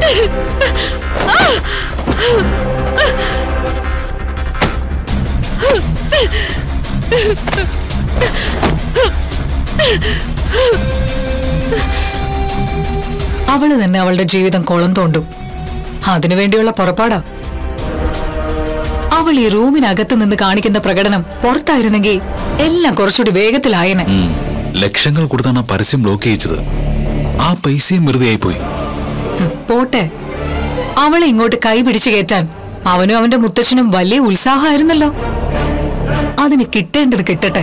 അവള് തന്നെ അവളുടെ ജീവിതം കുളം തോണ്ടും അതിനുവേണ്ടിയുള്ള പുറപ്പാടാ അവൾ ഈ റൂമിനകത്ത് നിന്ന് കാണിക്കുന്ന പ്രകടനം പുറത്തായിരുന്നെങ്കിൽ എല്ലാം കുറച്ചുകൂടി വേഗത്തിലായനെ ഉം. ലക്ഷങ്ങൾ കൊടുത്താണ് ആ പരസ്യം ബ്ലോക്ക് ചെയ്യിച്ചത് ആ പൈസയും വെറുതെ ആയിപ്പോയി ഉം, പോട്ടെ അവളെ ഇങ്ങോട്ട് കൈ പിടിച്ചു കയറ്റാൻ അവനും അവന്റെ മുത്തച്ഛനും വലിയ ഉത്സാഹമായിരുന്നല്ലോ അതിന് കിട്ടേണ്ടത് കിട്ടട്ടെ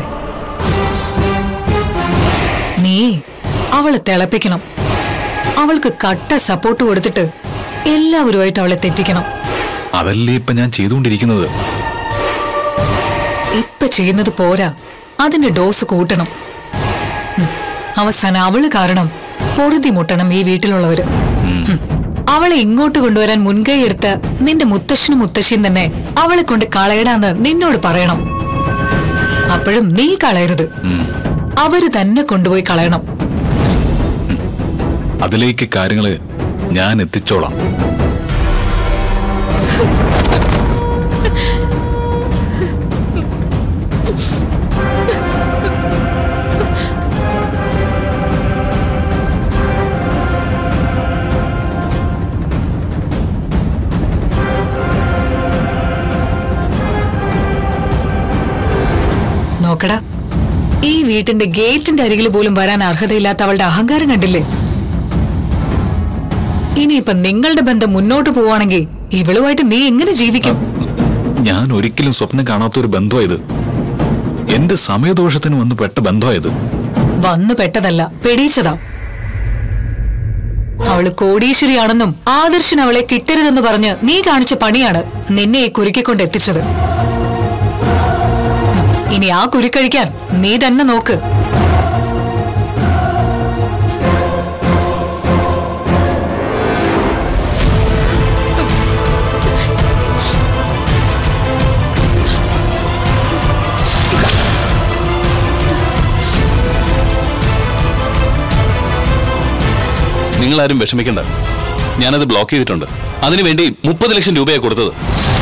നീ അവളെ തിളപ്പിക്കണം അവൾക്ക് കട്ട സപ്പോർട്ട് കൊടുത്തിട്ട് എല്ലാവരുമായിട്ട് അവളെ തെറ്റിക്കണം അതല്ലേ ഇപ്പൊ ഞാൻ ചെയ്തുകൊണ്ടിരിക്കുന്നത് ഇപ്പൊ ചെയ്യുന്നത് പോരാ അതിന്റെ ഡോസ് കൂട്ടണം ഉം. അവസാനം അവള് കാരണം പൊറുതി മുട്ടണം ഈ വീട്ടിലുള്ളവര് ഉം. അവളെ ഇങ്ങോട്ട് കൊണ്ടുവരാൻ മുൻകൈ എടുത്ത നിന്റെ മുത്തശ്ശനും മുത്തശ്ശിയും തന്നെ അവളെ കൊണ്ട് കളയടാന്ന് നിന്നോട് പറയണം അപ്പോഴും നീ കളയരുത് അവര് തന്നെ കൊണ്ടുപോയി കളയണം അതിലേക്ക് കാര്യങ്ങള് ഞാൻ എത്തിച്ചോളാം നോക്കടാ ഈ വീട്ടിന്റെ ഗേറ്റിന്റെ അരികിൽ പോലും വരാൻ അർഹതയില്ലാത്ത അവളുടെ അഹങ്കാരം കണ്ടില്ലേ ഇനിയിപ്പൊ നിങ്ങളുടെ ബന്ധം മുന്നോട്ട് പോവാണെങ്കിൽ ഇവളുമായിട്ട് നീ എങ്ങനെ ജീവിക്കും ഞാൻ ഒരിക്കലും സ്വപ്നം കാണാത്ത ഒരു ബന്ധമായത് എന്റെ സമയദോഷത്തിന് വന്ന് പെട്ട ബന്ധമായത് വന്നു പെട്ടതല്ല പെടീച്ചതാ അവള് കോടീശ്വരിയാണെന്നും ആദർശൻ അവളെ കിട്ടരുതെന്ന് പറഞ്ഞ് നീ കാണിച്ച പണിയാണ് നിന്നെ ഈ കുരുക്കിക്കൊണ്ട് എത്തിച്ചത് ഉം, ഇനി ആ കുരുക്കഴിക്കാൻ നീ തന്നെ നോക്ക് നിങ്ങളാരും വിഷമിക്കണ്ട ഞാനത് ബ്ലോക്ക് ചെയ്തിട്ടുണ്ട് അതിനുവേണ്ടി മുപ്പത് ലക്ഷം രൂപയാണ് കൊടുത്തത്